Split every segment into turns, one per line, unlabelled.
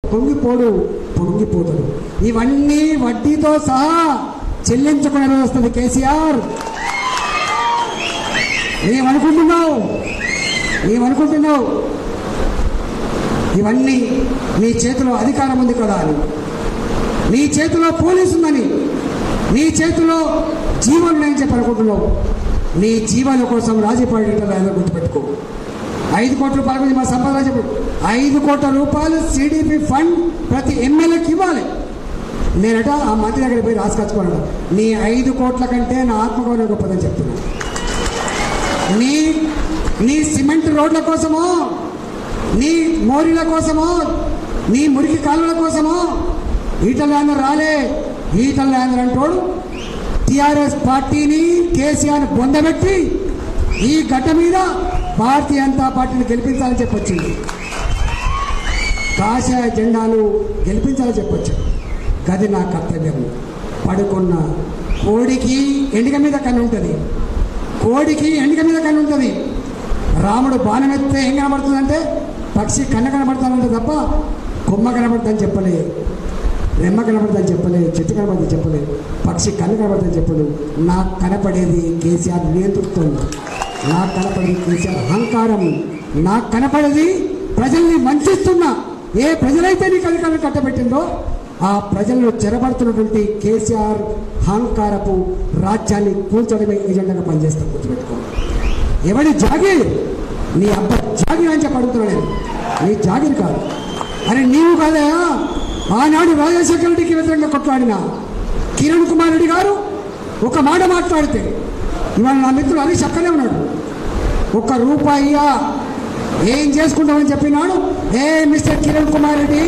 పొంగిపోడు పొంగిపోతాడు ఇవన్నీ వడ్డీతో సహా చెల్లించుకునే రోజు వస్తుంది కేసీఆర్ ఏమనుకుంటున్నావు ఏమనుకుంటున్నావు ఇవన్నీ నీ చేతిలో అధికారం ఉంది కదా అని నీ చేతిలో పోలీసు ఉందని నీ చేతిలో జీవనం నేను చెప్పనుకుంటున్నావు నీ జీవన కోసం రాజీపడేటలో గుర్తుపెట్టుకో ఐదు కోట్ల రూపాయల గురించి మా సంపద చెప్పు ఐదు కోట్ల రూపాయలు సిడిపి ఫండ్ ప్రతి ఎమ్మెల్యేకి ఇవ్వాలి నేనట ఆ మంత్రి దగ్గర పోయి రాసుకొచ్చుకోనట నీ ఐదు కోట్ల కంటే నా ఆత్మగౌరవం గొప్పదని చెప్తున్నాను నీ నీ సిమెంట్ రోడ్ల కోసమో నీ మోరీల కోసమో నీ మురికి కాలువల కోసమో ఈటల రాజేందర్ రాలే ఈటల రాజేందర్ అంటోడు టిఆర్ఎస్ పార్టీని కేసీఆర్ బొందబెట్టి ఈ గడ్డ మీద భారతీయ జనతా పార్టీని గెలిపించాలని చెప్పొచ్చింది కాషాయ జెండాను గెలిపించాలని చెప్పొచ్చు గది నా కర్తవ్యం పడుకున్న కోడికి ఎండిక మీద కన్ను ఉంటుంది కోడికి ఎండిక మీద కన్ను ఉంటుంది రాముడు బాణం ఎత్తే ఏం కనబడుతుందంటే పక్షి కన్న కనబడతానంటే తప్ప కొమ్మ కనబడుతుందని చెప్పలే రెమ్మ కనబడుతుందని చెప్పలే చెట్టు కనబడుతుంది చెప్పలే పక్షి కన్ను కనబడుతుందని చెప్పడు నాకు కనపడేది కేసీఆర్ నియంతృత్వం నాకు కనపడేది కేసీఆర్ అహంకారం నాకు కనపడేది ప్రజల్ని వంచిస్తున్న ఏ ప్రజలైతే నీకు అధికారం కట్టబెట్టిందో ఆ ప్రజలను చెరబడుతున్నటువంటి కేసీఆర్ అహంకారపు రాజ్యాన్ని కూల్చడమే ఏజెండాగా పనిచేస్తాం గుర్తుపెట్టుకో ఎవడి జాగీర్ నీ అబ్బ జాగీర్ అని చెప్పి అడుగుతున్నా నేను నీ జాగీర్ కాదు అరే నీవు కాదా ఆనాడు రాజశేఖర రెడ్డికి వ్యతిరేకంగా కొట్లాడిన కిరణ్ కుమార్ రెడ్డి గారు ఒక మాట మాట్లాడితే ఇవాళ నా మిత్రుడు హరీష్ అక్కడే ఉన్నాడు ఒక్క రూపాయియా ఏం చేసుకుంటామని చెప్పినాడు ఏ mister Kiran Kumar Reddy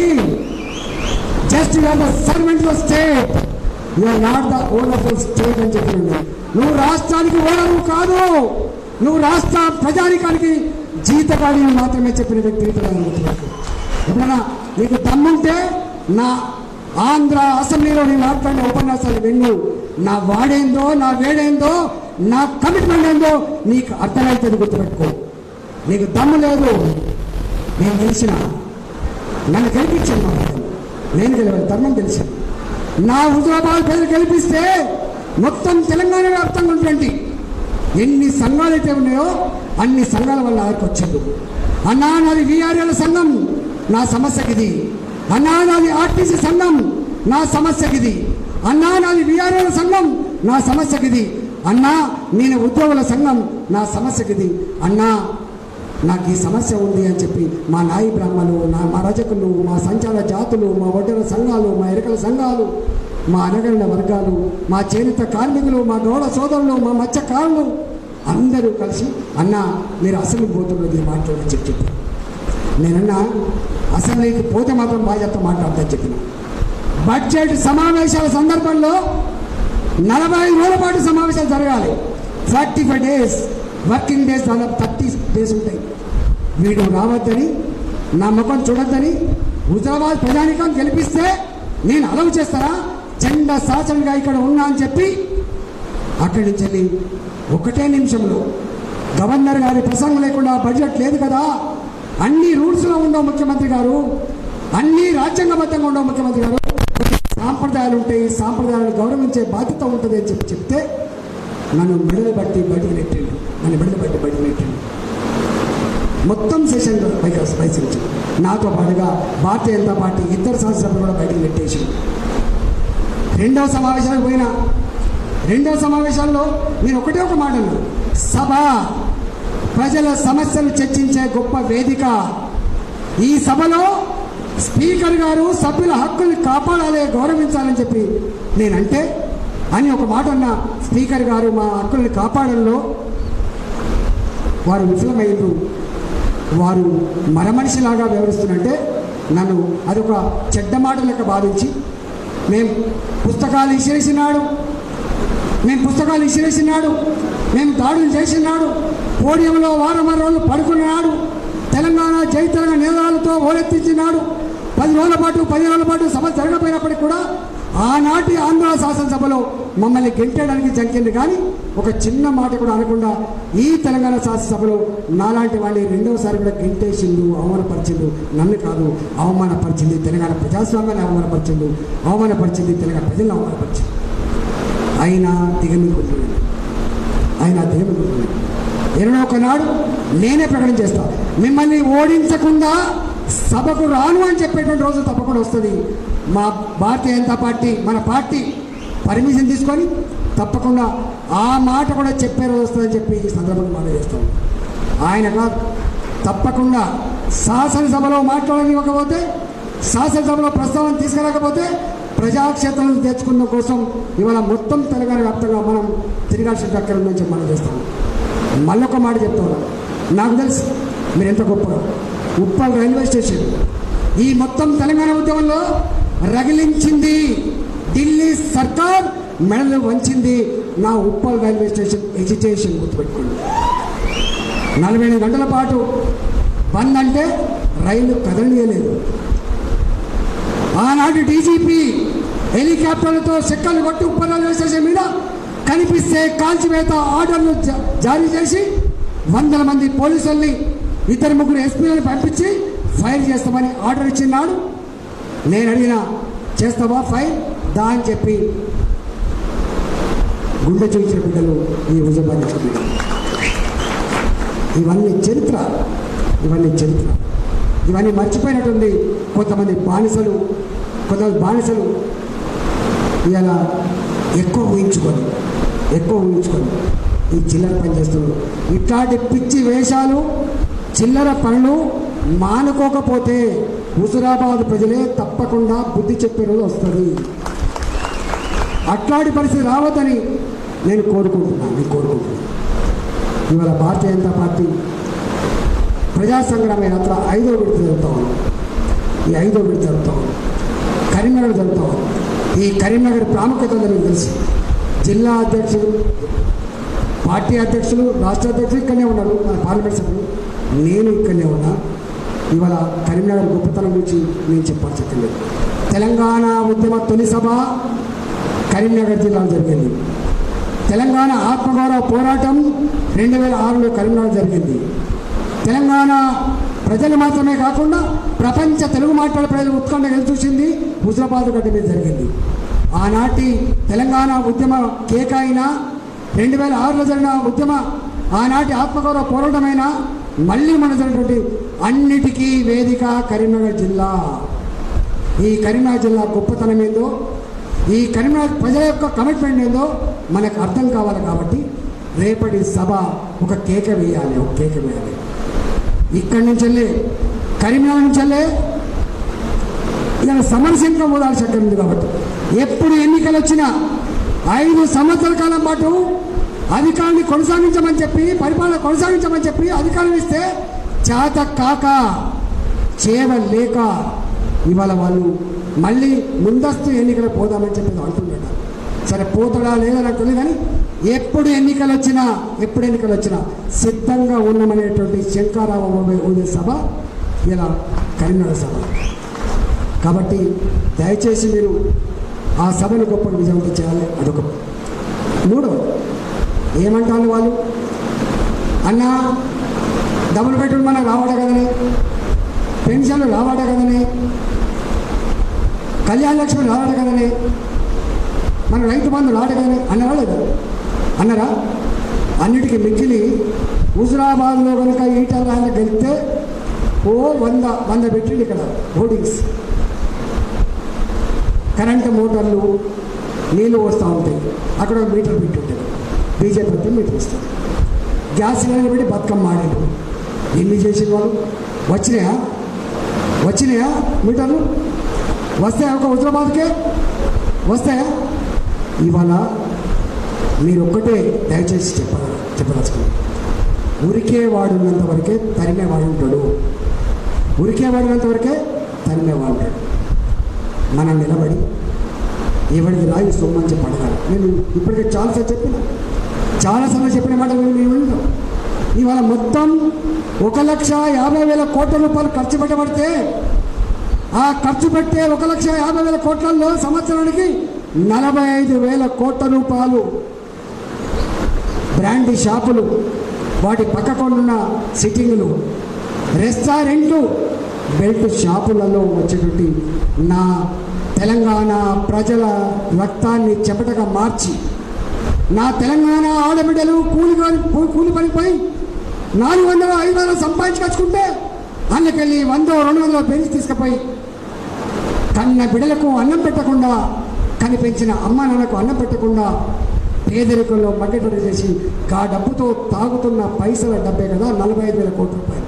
just you are the servant the state you are not the owner of the state అని చెప్పింది నువ్వు రాష్ట్రానికి ఓనరు కాదు నువ్వు రాష్ట్ర ప్రజానికానికి జీతగాడి మాత్రమే చెప్పిన వ్యక్తి ఇతరులను గుర్తుపెట్టుకో. ఎప్పుడైనా నీకు దమ్ముంటే నా ఆంధ్ర అసెంబ్లీలో నేను మాట్లాడిన ఉపన్యాసాలు విన్ను నా వాడేందో నా వేడేందో నా కమిట్మెంట్ ఏందో నీకు అర్థమవుతుంది గుర్తుపెట్టుకో నీకు దమ్ము లేదు నేను గెలిచిన నన్ను గెలిపించాను మా వాడు. నేను గెలవాలి ధర్మం తెలిసి నా హుజరాబాద్ ప్రజలు గెలిపిస్తే మొత్తం తెలంగాణ వ్యాప్తంగా ఉన్నటువంటి ఎన్ని సంఘాలు అయితే ఉన్నాయో అన్ని సంఘాల వల్ల ఆరికి వచ్చిండు అన్నా నాది విఆర్ఎల్ సంఘం నా సమస్యకి ఇది అన్నా నాది ఆర్టీసీ సంఘం నా సమస్యకి ఇది అన్నా నాది విఆర్ఎల్ సంఘం నా సమస్యకి ఇది అన్నా నేను ఉద్యోగుల సంఘం నా సమస్యకి ఇది అన్నా నాకు ఈ సమస్య ఉంది అని చెప్పి మా నాయి బ్రాహ్మలు నా మా రజకులు మా సంచార జాతులు మా ఒడ్డర సంఘాలు మా ఎరకల సంఘాలు మా అనగరిన వర్గాలు మా చేనేత కార్మికులు మా గౌడ సోదరులు మా మత్స్యకారులు అందరూ కలిసి అన్న మీరు అసెంబ్లీకి పోతున్నది మాట్లాడని చెప్పి చెప్పారు నేనన్నా అసెంబ్లీకి పోతే మాత్రం బాధ్యత మాట్లాడతాను చెప్పిన బడ్జెట్ సమావేశాల సందర్భంలో నలభై రోజుల పాటు సమావేశాలు జరగాలి forty five days working days దాదాపు థర్టీ డేస్ ఉంటాయి వీడు రావద్దని నా ముఖం చూడొద్దని హుజరాబాద్ ప్రజానికం గెలిపిస్తే నేను అలవ్ చేస్తారా జెండా శాసనంగా ఇక్కడ ఉన్నా అని చెప్పి అక్కడి నుంచి వెళ్ళి ఒకటే నిమిషంలో గవర్నర్ గారి ప్రసంగం లేకుండా బడ్జెట్ లేదు కదా అన్ని రూల్స్లో ఉండవు ముఖ్యమంత్రి గారు అన్ని రాజ్యాంగబద్ధంగా ఉండవు ముఖ్యమంత్రి గారు సాంప్రదాయాలు ఉంటాయి సాంప్రదాయాలను గౌరవించే బాధ్యత ఉంటుంది అని చెప్పి చెప్తే నన్ను మెడలు బట్టి బయటకు నెట్టిండు నన్ను మెడలు బట్టి బయటకు నెట్టిండు మొత్తం సెషన్లో పైకి పైసించి నాతో పాటుగా భారతీయ జనతా పార్టీ ఇతర సంవత్సరాలు కూడా బయటకు నెట్టేసి రెండవ సమావేశానికి పోయినా రెండవ సమావేశాల్లో నేను ఒకటే ఒక మాట అన్నా. సభ ప్రజల సమస్యలు చర్చించే గొప్ప వేదిక ఈ సభలో స్పీకర్ గారు సభ్యుల హక్కుల్ని కాపాడాలి గౌరవించాలని చెప్పి నేనంటే అని ఒక మాట అన్న స్పీకర్ గారు మా హక్కుల్ని కాపాడంలో వారు విఫలమైనరు వారు మరమనిషిలాగా వ్యవహరిస్తున్నట్టే నన్ను అదొక చెడ్డ మాట లెక్క భావించి మేము పుస్తకాలు ఇసిరేసినాడు మేము పుస్తకాలు ఇసిరేసినాడు మేము దాడులు చేసినాడు పోడియంలో వారం వారం రోజులు పడుకున్నాడు తెలంగాణ జై తెలంగాణ నినాదాలతో ఓలెత్తించినాడు పది రోజుల పాటు పది రోజుల పాటు సభ జరగకపోయినప్పటికీ కూడా ఆనాటి ఆంధ్ర శాసనసభలో మమ్మల్ని గెంటడానికి జరిగింది కానీ ఒక చిన్న మాట కూడా అనకుండా ఈ తెలంగాణ శాసనసభలో నాలాంటి వాడిని రెండవసారి కూడా గెంటేసిండు అవమానపరిచిండు నన్ను కాదు అవమానపరిచింది తెలంగాణ ప్రజాస్వామ్యాన్ని అవమానపరిచిండు అవమానపరిచింది తెలంగాణ ప్రజలను అవమానపరిచింది అయినా దిగమింగుతున్నాడు ఆయన దిగమింగుతున్నాడు ఎన్నడో ఒకనాడు నేనే ప్రకటన చేస్తా మిమ్మల్ని ఓడించకుండా సభకు రాను అని చెప్పేటువంటి రోజు తప్పకుండా వస్తుంది మా భారతీయ జనతా పార్టీ మన పార్టీ పర్మిషన్ తీసుకొని తప్పకుండా ఆ మాట కూడా చెప్పే రోజు వస్తుందని చెప్పి ఈ సందర్భంగా మనం చేస్తాం ఆయన కాదు తప్పకుండా శాసనసభలో మాట్లాడనివ్వకపోతే శాసనసభలో ప్రస్తావన తీసుకురాకపోతే ప్రజాక్షేత్రం తెచ్చుకున్న కోసం ఇవాళ మొత్తం తెలంగాణ వ్యాప్తంగా మనం తిరగాల్సిన అక్కడ ఉందని చెప్పి మనం చేస్తాం మళ్ళొక మాట చెప్తాను నాకు తెలుసు మీరు ఎంత గొప్పగా ఉప్పల్ రైల్వే స్టేషన్ ఈ మొత్తం తెలంగాణ ఉద్యమంలో రగిలించింది ఢిల్లీ సర్కార్ మెడలు వంచింది నా ఉప్పల్ రైల్వే స్టేషన్ ఎజిటేషన్ గుర్తుపెట్టుకోండి నలభై ఎనిమిది గంటల పాటు బంద్ అంటే రైలు కదలనీయలేదు ఆనాటి డీజీపీ హెలికాప్టర్లతో చెక్కలు కొట్టి ఉప్పల్ రైల్వే స్టేషన్ మీద కనిపిస్తే కాల్చివేత ఆర్డర్లు జా- జారీ చేసి వందల మంది పోలీసుల్ని ఇద్దరు ముగ్గురు ఎస్పీలను పంపించి ఫైర్ చేస్తామని ఆర్డర్ ఇచ్చినాడు నేను అడిగిన చేస్తావా ఫైర్ దా అని చెప్పి గుండె చూసిన బిడ్డలు ఈ హుజబాద్ బిడ్డలు ఇవన్నీ చరిత్ర ఇవన్నీ చరిత్ర ఇవన్నీ మర్చిపోయినట్టుంది కొంతమంది బానిసలు కొంతమంది బానిసలు ఇలా ఎక్కువ ఊహించుకొని ఎక్కువ ఊహించుకొని ఈ చిల్లర పని చేస్తున్నారు ఇట్లాంటి పిచ్చి వేషాలు చిల్లర పనులు మానుకోకపోతే హుజురాబాద్ ప్రజలే తప్పకుండా బుద్ధి చెప్పే రోజు వస్తుంది అట్లాంటి పరిస్థితి రావద్దని నేను కోరుకుంటున్నాను నేను కోరుకుంటున్నాను ఇవాళ భారతీయ జనతా పార్టీ ప్రజా సంగ్రామ యాత్ర ఐదో విడత జరుగుతూ ఉంది ఈ ఐదో విడత జరుగుతూ ఉంది కరీంనగర్ జరుగుతూ ఉంది ఈ కరీంనగర్ ప్రాముఖ్యత ఉందని మీకు తెలుసు జిల్లా అధ్యక్షులు పార్టీ అధ్యక్షులు రాష్ట్ర అధ్యక్షులు ఇక్కడనే ఉన్నారు మన పార్లమెంట్ సభ్యులు నేను ఇక్కడనే ఉన్నా ఇవాళ కరీంనగర్ గొప్పతనం గురించి నేను చెప్పాల్సి లేదు తెలంగాణ ఉద్యమ తొలి సభ కరీంనగర్ జిల్లాలో జరిగింది తెలంగాణ ఆత్మగౌరవ పోరాటం రెండు వేల ఆరులో కరీంనగర్ జరిగింది తెలంగాణ ప్రజలు మాత్రమే కాకుండా ప్రపంచ తెలుగు మాట్లాడే ప్రజలు ఉత్కంఠ ఎదురు చూసింది హుజరాబాద్ గడ్డ మీద జరిగింది ఆనాటి తెలంగాణ ఉద్యమ కేక అయినా రెండు వేల ఆరులో జరిగిన ఉద్యమ ఆనాటి ఆత్మగౌరవ పోరాటమైనా మళ్ళీ మన జరిగినటువంటి అన్నిటికీ వేదిక కరీంనగర్ జిల్లా ఈ కరీంనగర్ జిల్లా గొప్పతనం ఏందో ఈ కరీంనగర్ ప్రజల యొక్క కమిట్మెంట్ ఏందో మనకు అర్థం కావాలి కాబట్టి రేపటి సభ ఒక కేక వేయాలి ఒక కేక వేయాలి ఇక్కడి నుంచి వెళ్ళి కరీంనగర్ నుంచి వెళ్ళి ఇలా సమరసింహం పోదాల్సి శక్తి ఉంది కాబట్టి ఎప్పుడు ఎన్నికలు వచ్చినా ఐదు సంవత్సరాల కాలం పాటు అధికారాన్ని కొనసాగించమని చెప్పి పరిపాలన కొనసాగించమని చెప్పి అధికారం ఇస్తే చేత కాక చేవ లేక ఇవాళ వాళ్ళు మళ్ళీ ముందస్తు ఎన్నికలు పోదామని చెప్పి అంటున్నాడు సరే పోతాడా లేదా నాకు తెలియదు కానీ ఎప్పుడు ఎన్నికలు వచ్చినా ఎప్పుడు ఎన్నికలు వచ్చినా సిద్ధంగా ఉన్నామనేటువంటి శంకారావు ఊదే సభ ఇలా కరీంనగర్ సభ కాబట్టి దయచేసి మీరు ఆ సభను గొప్ప విజయవంతం చేయాలి అదొక మూడో ఏమంటారు వాళ్ళు అన్న డబుల్ బెడ్రూమ్ మనకు రావట కదనే పెన్షన్లు రావట కదనే కళ్యాణ లక్ష్మి రావట కదనే మన రైతు బంధు రావట కదనే అన్నరా లేదా అన్నరా అన్నిటికీ మిక్కిలి హుజురాబాద్లో కనుక ఈటల ఆయన గెలిస్తే ఓ వంద వంద పెట్టిండు ఇక్కడ హోర్డింగ్స్ కరెంటు మోటార్లు నీళ్ళు వస్తూ ఉంటాయి అక్కడ ఒక మీటర్ పెట్టి ఉంటుంది బీజేపీ అయితే మీటర్ ఇస్తారు గ్యాస్ సిలిండర్ పెట్టి బతుకమ్మ ఆడారు ఎన్ని చేసిన వాళ్ళు వచ్చినాయా వచ్చినాయా మీటర్లు వస్తాయా ఒక హుజరాబాద్కే వస్తాయా ఇవాళ మీరు ఒక్కటే దయచేసి చెప్ప చెప్పదలుచుకున్నాను ఉరికే వాడున్నంత వరకే తరిమే వాడు ఉంటాడు ఉరికే వాడినంత వరకే తరిమే వాడు ఉంటాడు మనం నిలబడి ఎవరికి రాయి సొమ్మని చెప్పి అడగాలి నేను ఇప్పటికే చాలాసార్లు చెప్పిన చాలాసార్లు చెప్పిన మాట మీరు మీరు వింటాం ఇవాళ మొత్తం ఒక లక్ష యాభై వేల కోట్ల రూపాయలు ఖర్చు పెట్టబడితే ఆ ఖర్చు పెట్టే ఒక లక్ష యాభై వేల కోట్లలో సంవత్సరానికి నలభై ఐదు వేల కోట్ల రూపాయలు బ్రాండీ షాపులు వాటి పక్కకొండున్న సిట్టింగులు రెస్టారెంట్లు బెల్ట్ షాపులలో వచ్చేటువంటి నా తెలంగాణ ప్రజల రక్తాన్ని చెమటగా మార్చి నా తెలంగాణ ఆడబిడ్డలు కూలి పని- కూలి పనిపోయి నాలుగు వందల ఐదు వందలు సంపాదించుకొచ్చుకుంటే అందుకెళ్ళి వందో రెండు వందల పెంచి తీసుకుపోయి కన్న బిడలకు అన్నం పెట్టకుండా కనిపించిన అమ్మ నాన్నకు అన్నం పెట్టకుండా పేదరికంలో మగ్గటడి చేసి గా డబ్బుతో తాగుతున్న పైసల డబ్బే కదా నలభై ఐదు వేల కోట్ల రూపాయలు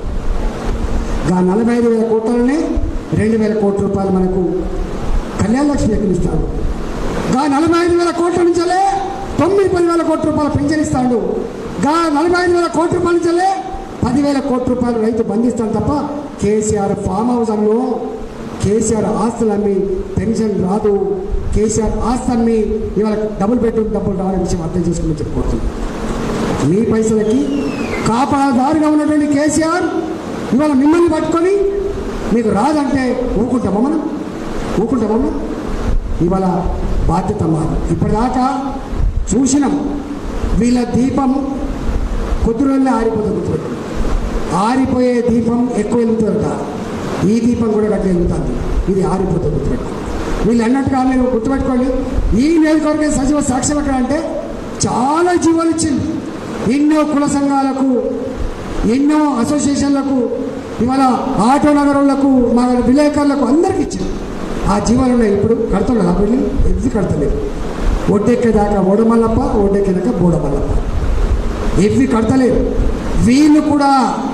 గా నలభై ఐదు వేల కోట్లనే రెండు వేల కోట్ల రూపాయలు మనకు కళ్యాణ లక్ష్మి ఎక్కిస్తాడు గా నలభై ఐదు వేల కోట్ల నుంచలే తొమ్మిది పది వేల కోట్ల రూపాయలు పెన్షన్ ఇస్తాడు గా నలభై ఐదు వేల కోట్ల రూపాయల నుంచలే పదివేల కోట్ల రూపాయలు రైతు బంధిస్తాడు తప్ప కేసీఆర్ ఫామ్ హౌస్ అన్ను కేసీఆర్ ఆస్తులు అమ్మి పెన్షన్ రాదు కేసీఆర్ ఆస్తి అమ్మి ఇవాళ డబుల్ బెడ్రూమ్ డబ్బులు రావడం విషయం అర్థం చేసుకుని చెప్పుకోవచ్చు మీ పైసలకి కాపాదారుగా ఉన్నటువంటి కేసీఆర్ ఇవాళ మిమ్మల్ని పట్టుకొని మీకు రాదంటే ఊరుకుంటామా మనం ఊరుకుంటామా మనం ఇవాళ బాధ్యత మాది ఇప్పటిదాకా చూసినాం వీళ్ళ దీపం కొద్ది రోజులే ఆరిపోతుంది గుర్తుపెట్టుకోండి. ఆరిపోయే దీపం ఎక్కువ వెలుగుతుందట ఈ దీపం కూడా గట్ల వెలుగుతుంది ఇది ఆరిపోతుంది గుర్తుపెట్టుకోండి వీళ్ళు అన్నట్టుగా మీరు గుర్తుపెట్టుకోండి ఈ నియోజకవర్గం సజీవ సాక్ష్యం ఎక్కడ అంటే చాలా జీవాలు ఇచ్చింది ఎన్నో కుల సంఘాలకు ఎన్నో అసోసియేషన్లకు ఇవాళ ఆటో నగరంలకు మా విలేకరులకు అందరికి ఇచ్చింది ఆ జీవాలు ఉన్నాయి ఇప్పుడు కడుతున్నారు ఆ బిల్డింగ్ ఎది కడతలేదు ఒడ్డెక్కేదాకా ఓడమల్లప్ప ఒడ్డెక్కేదాకా బోడమల్లప్ప ఇవి కడతలేరు వీళ్ళు కూడా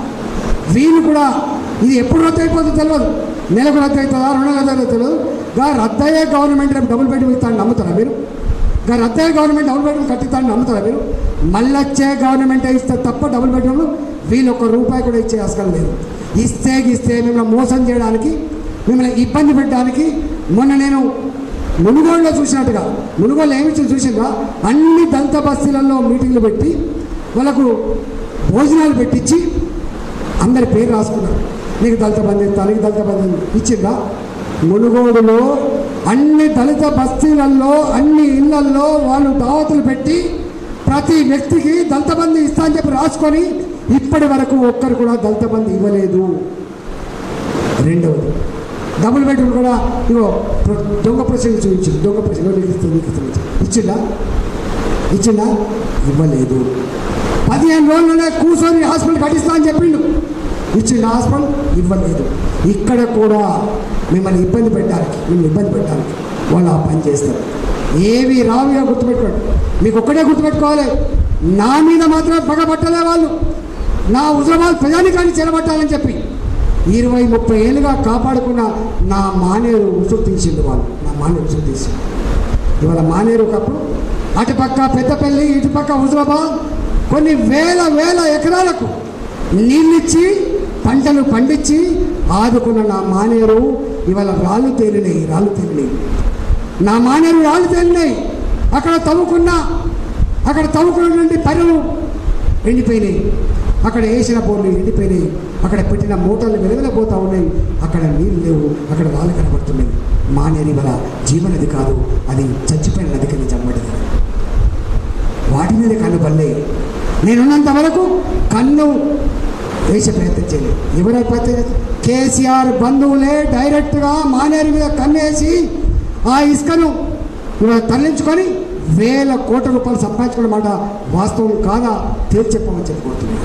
వీళ్ళు కూడా ఇది ఎప్పుడు రద్దు అయిపోతుందో తెలియదు నెలకు రద్దు అవుతుందా రెండు నెలలు రద్దు అవుతుందో తెలియదు గా రద్దయ్యే గవర్నమెంట్ రేపు డబుల్ బెడ్రూమ్ ఇస్తాను నమ్ముతారా మీరు గా రద్దయ్యే గవర్నమెంట్ డబుల్ బెడ్రూమ్ కట్టిస్తాను నమ్ముతారా మీరు మళ్ళొచ్చే గవర్నమెంట్ ఇస్తే తప్ప డబుల్ బెడ్రూమ్ వీళ్ళు ఒక రూపాయి కూడా ఇచ్చే అవసరం లేదు ఇస్తే ఇస్తే మిమ్మల్ని మోసం చేయడానికి మిమ్మల్ని ఇబ్బంది పెట్టడానికి మొన్న నేను మునుగోడులో చూసినట్టుగా మునుగోడు ఏమి చూసిందా అన్ని దళిత బస్తీలలో మీటింగ్లు పెట్టి వాళ్ళకు భోజనాలు పెట్టించి అందరి పేరు రాసుకున్నారు నీకు దళిత బంధు ఇస్తా నీకు దళిత బంధు ఇచ్చిందా మునుగోడులో అన్ని దళిత బస్తీలలో అన్ని ఇళ్లల్లో వాళ్ళు దావతులు పెట్టి ప్రతి వ్యక్తికి దళిత బంధు ఇస్తా అని చెప్పి రాసుకొని ఇప్పటి వరకు ఒక్కరు కూడా దళిత బంధు ఇవ్వలేదు రెండవది డబుల్ బెడ్రూమ్ కూడా ఇగో ప్ర- దొంగ ప్రశ్న చూపించింది దొంగ ప్రశ్న నీకు ఇస్తుంది నీకు ఇస్తుంది ఇచ్చిందా ఇచ్చిందా ఇవ్వలేదు పదిహేను రోజులనే కూర్చొని హాస్పిటల్ కట్టిస్తా అని చెప్పిండు ఇచ్చిండు హాస్పిటల్ ఇవ్వలేదు ఇక్కడ కూడా మిమ్మల్ని ఇబ్బంది పెట్టడానికి మిమ్మల్ని ఇబ్బంది పెట్టడానికి వాళ్ళు ఆ పని చేస్తారు ఏవి రావుగా గుర్తుపెట్టుకోండి మీకు ఒక్కటే గుర్తుపెట్టుకోవాలి నా మీద మాత్రం పగబట్టలే వాళ్ళు నా హుజరాబాద్ ప్రజానికాన్ని చెరబట్టాలని చెప్పి ఇరవై ముప్పై ఏళ్ళుగా కాపాడుకున్న నా మానేరు ఉసురు తీసిండు వాళ్ళు నా మానేరు ఉసురు తీసిండు ఇవాళ మానేరు ఒకప్పుడు అటుపక్క పెద్దపల్లి ఇటుపక్క హుజరాబాద్ కొన్ని వేల వేల ఎకరాలకు నీళ్ళిచ్చి పంటలు పండించి ఆదుకున్న నా మానేరు ఇవాళ రాళ్ళు తేలినాయి రాళ్ళు తేలినాయి నా మానేరు రాళ్ళు తేలినాయి అక్కడ తవ్వుకున్న అక్కడ తవ్వుకున్నటువంటి పనులు ఎండిపోయినాయి అక్కడ వేసిన బోర్లు ఎండిపోయినాయి అక్కడ పెట్టిన మూటలు వెలువెలపోతూ ఉన్నాయి అక్కడ నీళ్ళు లేవు అక్కడ రాళ్ళు కనబడుతున్నాయి మానేరు ఇవాళ జీవనది కాదు అది చచ్చిపోయిన నది కింద జన్మడిది వాటి మీద కన్ను పల్లే నేనున్నంత వరకు కన్ను వేసే ప్రయత్నం చేయలేదు ఎవరైతే ప్రయత్నం చేస్తారు? కేసీఆర్ బంధువులే డైరెక్ట్గా మానేరు మీద కన్నేసి ఆ ఇసుకను ఇవాళ తరలించుకొని వేల కోట్ల రూపాయలు సంపాదించుకున్న మాట వాస్తవం కాదా తేల్చి చెప్పమని చెప్పుకుంటున్నాను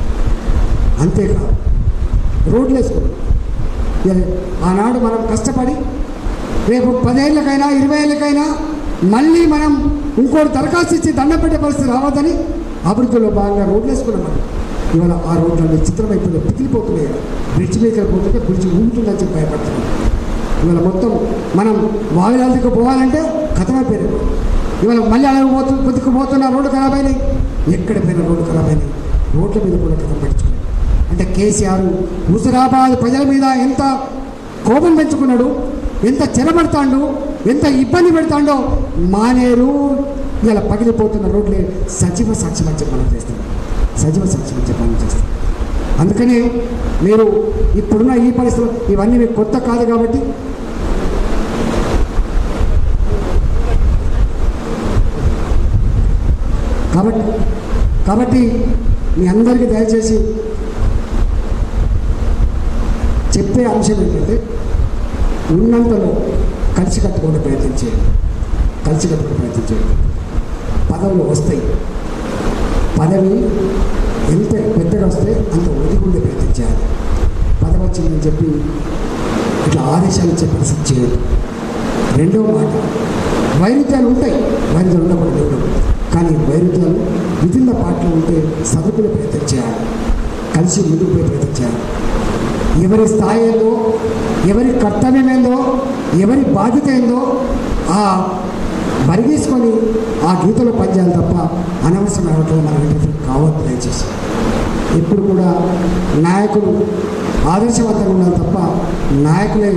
అంతేకాదు రోడ్లు వేసుకున్నాం ఇక ఆనాడు మనం కష్టపడి రేపు పదేళ్ళకైనా ఇరవై ఏళ్ళకైనా మళ్ళీ మనం ఇంకోటి దరఖాస్తు ఇచ్చి దండం పెట్టే పరిస్థితి రావద్దని అభివృద్ధిలో భాగంగా రోడ్లు వేసుకున్నాం మనం ఇవాళ ఆ రోడ్లు చిత్రం అయిపోయింది పిగిలిపోతున్నాయి బ్రిడ్జ్ మీద పోతుంటే బ్రిడ్జ్ ఊగుతుందని చెప్పి భయపడుతున్నాం ఇవాళ మొత్తం మనం వావిలాలకి పోవాలంటే కథమైపోయినాయి ఇవాళ మళ్ళీ అలా పోతు కొద్దికి పోతున్న రోడ్డు ఖరాబ్ అయినాయి ఎక్కడ పోయిన రోడ్డు ఖరాబ్ అయినాయి రోడ్ల మీద కూడా కథం పట్టించుకున్నాయి అంటే కేసీఆర్ హుజరాబాద్ ప్రజల మీద ఎంత కోపం పెంచుకున్నాడు ఎంత చెరబడతాడు ఎంత ఇబ్బంది పెడతాడో మానేరు ఇలా పగిలిపోతున్న రోడ్లే సజీవ సాక్ష్యం అని చెప్పి మనం చేస్తాం సజీవ సాక్ష్యం అని చెప్పి మనం చేస్తాం అందుకనే మీరు ఇప్పుడున్న ఈ పరిస్థితులు ఇవన్నీ మీకు కొత్త కాదు కాబట్టి కాబట్టి మీ అందరికీ దయచేసి చెప్పే అంశం ఏంటంటే ఉన్నంతలో కలిసి కట్టుకోవడం ప్రయత్నించేయండి కలిసి కట్టుకోవడం ప్రయత్నించేయండి పదవులు వస్తాయి పదవి ఎంత పెద్దగా వస్తే అంత ఒదిగుండే ప్రయత్నించాలి పదవి వచ్చిందని చెప్పి ఇట్లా ఆదేశాలు ఇచ్చే పరిస్థితి చేయదు రెండో మాట వైరుధ్యాలు ఉంటాయి వైరుధ్యాలు ఉండకూడదు లేవు కానీ వైరుధ్యాలు విధిన్న పాటలు ఉంటే సదుకునే ప్రయత్నం చేయాలి కలిసి ముందుకు పోయే ప్రయత్నం చేయాలి ఎవరి స్థాయి ఏందో ఎవరి కర్తవ్యం ఏందో ఎవరి బాధ్యత ఏందో ఆ మరిగేసుకొని ఆ గీతలో పనిచేయాలి తప్ప అనవసరమైన వాటిలో మనం ఇంటర్ఫీర్ కావద్దు దయచేసి ఎప్పుడు కూడా నాయకులు ఆదర్శవంతంగా ఉండాలి తప్ప నాయకులే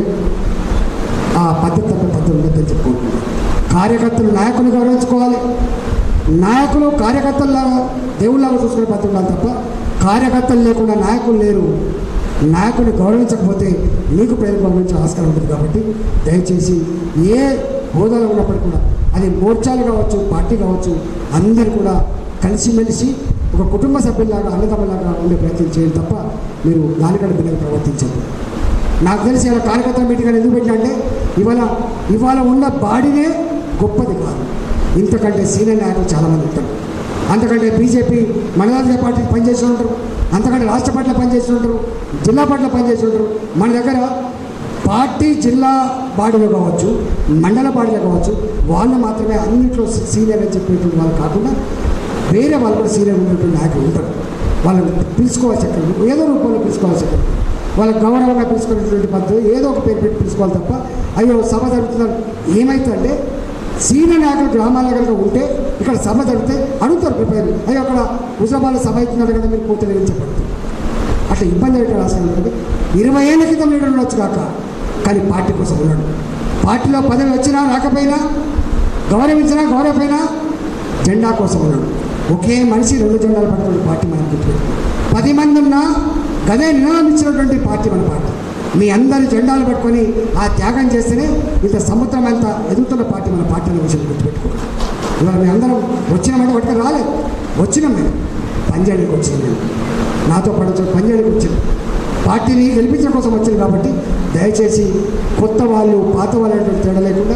ఆ పద్ధతి తప్ప పద్ధతి ఉండదని చెప్పుకుంటున్నాను కార్యకర్తలు నాయకులు గౌరవించుకోవాలి నాయకులు కార్యకర్తల్లాగా దేవుళ్ళలాగా చూసుకునే పద్ధతి ఉండాలి తప్ప కార్యకర్తలు లేకుండా నాయకులు లేరు నాయకుడిని గౌరవించకపోతే మీకు ప్రజలు గౌరవించే ఆస్కారం ఉంటుంది కాబట్టి దయచేసి ఏ హోదాలో ఉన్నప్పటికీ కూడా అది మోర్చాలు కావచ్చు పార్టీ కావచ్చు అందరూ కూడా కలిసిమెలిసి ఒక కుటుంబ సభ్యులాగా అన్నదమ్ములాగా ఉండే ప్రయత్నం చేయండి తప్ప మీరు దానికంటే భిన్నంగా ప్రవర్తించండి నాకు తెలిసి ఇలా కార్యకర్తల మీటింగ్ అని ఎందుకు పెట్టినా అంటే ఇవాళ ఇవాళ ఉన్న బాడీనే గొప్పది కాదు ఇంతకంటే సీనియర్ నాయకులు చాలామంది ఉంటారు అంతకంటే బీజేపీ మండలాధిక పార్టీకి పనిచేసి ఉంటారు అంతకంటే రాష్ట్ర పార్టీలో పనిచేసి ఉంటారు జిల్లా పార్టీలో పనిచేసి ఉంటారు మన దగ్గర పార్టీ జిల్లా బాడీలో కావచ్చు మండల బాడీలో కావచ్చు వాళ్ళు మాత్రమే అన్నింటిలో సీనియర్ అని చెప్పేటువంటి వాళ్ళు కాకుండా వేరే వాళ్ళు కూడా సీనియర్ ఉన్నటువంటి నాయకులు ఉంటారు వాళ్ళని పిలుచుకోవాల్సి ఎక్కడ ఏదో రూపంలో పిలుచుకోవాల్సి ఎక్కడ వాళ్ళకి గౌరవంగా పిలుచుకునేటువంటి పద్ధతి ఏదో ఒక పేరు పెట్టి పిలుచుకోవాలి తప్ప అయ్యో సభ జరుగుతుందని ఏమైతుందంటే సీనియర్ నాయకులు గ్రామాల కనుక ఉంటే ఇక్కడ సభ జరిగితే అడుగుతారు ప్రిపేర్ అయ్యో అక్కడ హుజాబాద్ సభ అవుతున్నారు కదా మీరు పోతలేదని చెప్పండి అట్లా ఇబ్బంది అయితే రాష్ట్రం ఉంటుంది ఇరవై ఏళ్ళ క్రితం లీడర్ ఉండొచ్చు కాక కానీ పార్టీ కోసం ఉన్నాడు పార్టీలో పదవి వచ్చినా రాకపోయినా గౌరవించినా గౌరవపోయినా జెండా కోసం ఉన్నాడు ఒకే మనిషి రెండు జెండాలు పట్టుకున్న పార్టీ మనం గుర్తుపెట్టుకోండి పది మంది ఉన్నా గదే నినాదం ఇచ్చినటువంటి పార్టీ మన పార్టీ మీ అందరి జెండాలు పట్టుకొని ఆ త్యాగం చేస్తేనే ఇంత సముద్రం అంత ఎదుగుతున్న పార్టీ మన పార్టీ అనే విషయం గుర్తుపెట్టుకోండి ఇవాళ మీ అందరం వచ్చినామంటే పట్టుకొని రాలేదు వచ్చినాం మేము పంజాబీకి వచ్చినాం మేము నాతో పాటు పంజాబీకి వచ్చినాం పార్టీని గెలిపించడం కోసం వచ్చింది కాబట్టి దయచేసి కొత్త వాళ్ళు పాత వాళ్ళు అనేటువంటి తేడా లేకుండా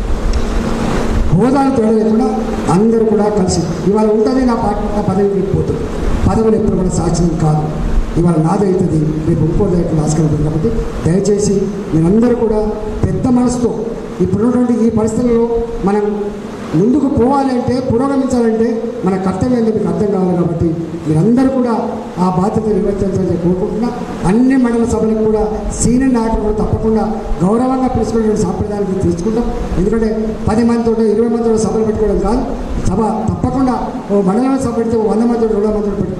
హోదాలు తేడా లేకుండా అందరూ కూడా కలిసి ఇవాళ ఉంటుంది నా పార్టీ నా పదవి పోతుంది పదవులు ఎప్పుడు కూడా సాధ్యం కాదు ఇవాళ నాది అవుతుంది రేపు ఇంకో దగ్గర ఆస్కారం ఉంటుంది కాబట్టి దయచేసి మీరందరూ కూడా పెద్ద మనసుతో ఇప్పుడున్నటువంటి ఈ పరిస్థితుల్లో మనం ముందుకు పోవాలి అంటే పురోగమించాలంటే మన కర్తవ్యం ఏంటో మీకు అర్థం కావాలి కాబట్టి మీరందరూ కూడా ఆ బాధ్యత నిర్వర్తించాలని కోరుకుంటున్నా అన్ని మండల సభలకు కూడా సీనియర్ నాయకులు కూడా తప్పకుండా గౌరవంగా పిలుచుకునే సాంప్రదాయాన్ని తీసుకుంటాం ఎందుకంటే పది మందితో ఇరవై మందితో సభలు పెట్టుకోవడం కాదు సభ తప్పకుండా ఓ మండలంలో సభ పెడితే ఓ వంద మంది రెండు మంది పెట్టుకో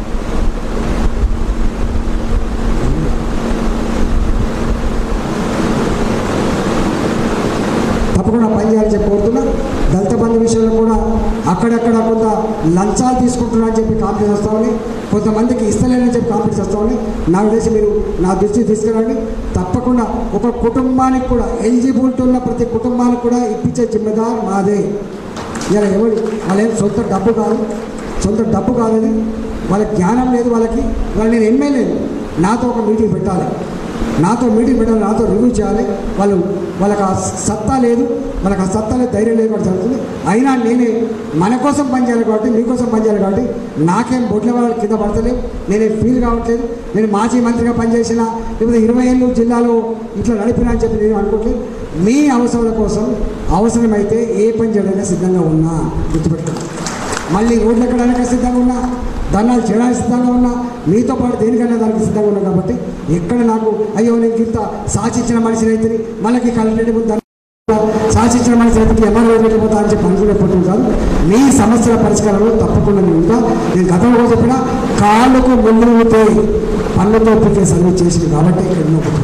తప్పకుండా పనిచేయాలని చెప్పి కోరుతున్నా దళిత బంధు విషయంలో కూడా అక్కడక్కడ కొంత లంచాలు తీసుకుంటున్నా అని చెప్పి కాంప్లైంట్ వస్తామని కొంతమందికి ఇస్తలేనని చెప్పి కాంప్లైంట్స్ వస్తామని నాకు తెలిసి మీరు నా దృష్టికి తీసుకురండి తప్పకుండా ఒక కుటుంబానికి కూడా ఎలిజిబిలిటీ ఉన్న ప్రతి కుటుంబానికి కూడా ఇప్పించే జిమ్మెదార్ మాదే ఇలా ఎవరు వాళ్ళేం సొంత డబ్బు కాదు సొంత డబ్బు కాదని వాళ్ళకి జ్ఞానం లేదు వాళ్ళకి వాళ్ళు నేను ఎమ్మెల్యే నాతో ఒక మీటింగ్ పెట్టాలి నాతో మీటింగ్ పెట్టాలి నాతో రివ్యూ చేయాలి వాళ్ళు వాళ్ళకి ఆ సత్తా లేదు వాళ్ళకి ఆ సత్తా లేదు ధైర్యం లేదు కూడా జరుగుతుంది అయినా నేనే మన కోసం పనిచేయాలి కాబట్టి మీకోసం పనిచేయాలి కాబట్టి నాకేం బొట్ల వాళ్ళ కింద పడతలేవు నేనేం ఫీల్ కావట్లేదు నేను మాజీ మంత్రిగా పనిచేసిన లేకపోతే ఇరవై ఏళ్ళు జిల్లాలో ఇట్లా నడిపినా అని చెప్పి నేను అనుకోవట్లేదు మీ అవసరాల కోసం అవసరమైతే ఏ పని చేయడానికి సిద్ధంగా ఉన్నా గుర్తుపెట్టుకోండి మళ్ళీ రోడ్లు ఎక్కడానికి సిద్ధంగా ఉన్నా ధర్నాలు చేయడానికి సిద్ధంగా ఉన్నా మీతో పాటు దేనికైనా దానికి సిద్ధంగా ఉన్నా కాబట్టి ఎక్కడ నాకు అయ్యో నేను ఇంత సాచిచ్చిన మనిషిని అయితే మళ్ళీ కలెక్టరేట్ ముందు ధర్నా శాసించిన మనిషి అయితే ఎంఆర్ఓ వెళ్ళిపోతా అని చెప్పి అనుకునేపోతుంది కాదు మీ సమస్యల పరిష్కారంలో తప్పకుండా నేను ఉంటా నేను గతంలో కూడా చెప్పిన కాళ్ళకు ముందు ఊతే పళ్ళతో పెట్టే సర్వీస్ చేసింది కాబట్టి ఇక్కడ ఉన్నప్పుడు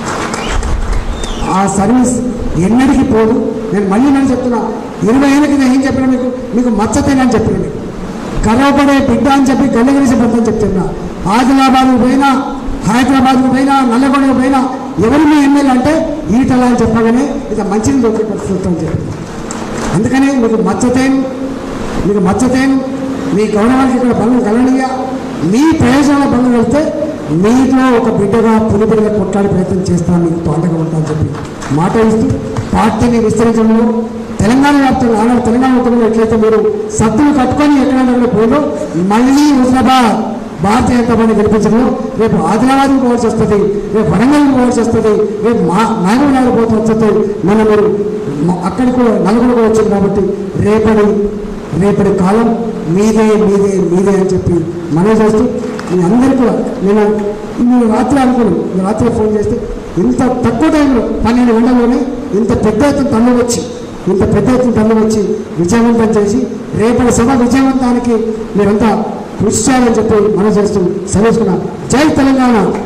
ఆ సర్వీస్ ఎన్నటికి పోదు నేను మళ్ళీ నేను చెప్తున్నా ఇరవై ఏళ్ళ కింద ఏం చెప్పినా మీకు మీకు మచ్చతేనని చెప్పిన మీకు గర్వపడే బిడ్డ అని చెప్పి గల్లగిరిసి అని చెప్తున్నా ఆదిలాబాద్ పోయినా హైదరాబాద్ పోయినా నల్లగొండకు పోయినా ఎవరు మీ ఎమ్మెల్యే అంటే ఈటలా అని చెప్పగానే ఇక మంచిని దొరికే పరిస్థితి అని చెప్పి అందుకనే మీకు మచ్చతేను మీకు మచ్చతేను మీ గౌరవానికి ఇక్కడ భంగం కలగనిగా మీ ప్రయోజనాల భంగం కలిగితే మీలో ఒక బిడ్డగా పులిబిడిగా కొట్లాడే ప్రయత్నం చేస్తాను మీకు తోటగా ఉంటానని చెప్పి మాట ఇస్తూ పార్టీని విస్తరించడంలో తెలంగాణ వ్యాప్తంగా ఆనాడు తెలంగాణ వ్యాప్తంగా ఎట్లయితే మీరు సత్తులు కట్టుకొని ఎక్కడైనా పోదో మళ్ళీ హుజరాబాద్ భారతీయ జనతా పార్టీ గెలిపించడం రేపు ఆదిలాబాద్ పోవాల్సి వస్తుంది రేపు వరంగల్ పోవాల్సి వస్తుంది రేపు మా నాగమనాడు పోతే వస్తుంది మన మీరు మ- అక్కడికి కూడా నలుగురు కూడా వచ్చింది కాబట్టి రేపటి రేపటి కాలం మీదే మీదే మీదే అని చెప్పి మనం చేస్తూ మీ అందరికీ కూడా నేను నేను రాత్రి అనుకున్నాను నేను రాత్రి ఫోన్ చేస్తే ఇంత తక్కువ టైంలో పన్నెండు గంటల్లోనే ఇంత పెద్ద ఎత్తున తల్లి వచ్చి ఇంత పెద్ద ఎత్తున తల్లి వచ్చి విజయవంతం చేసి రేపటి సభ విజయవంతానికి మీరంతా కృషి చేయాలని చెప్పి మనం చేస్తూ సెలవుకున్నాం జై తెలంగాణ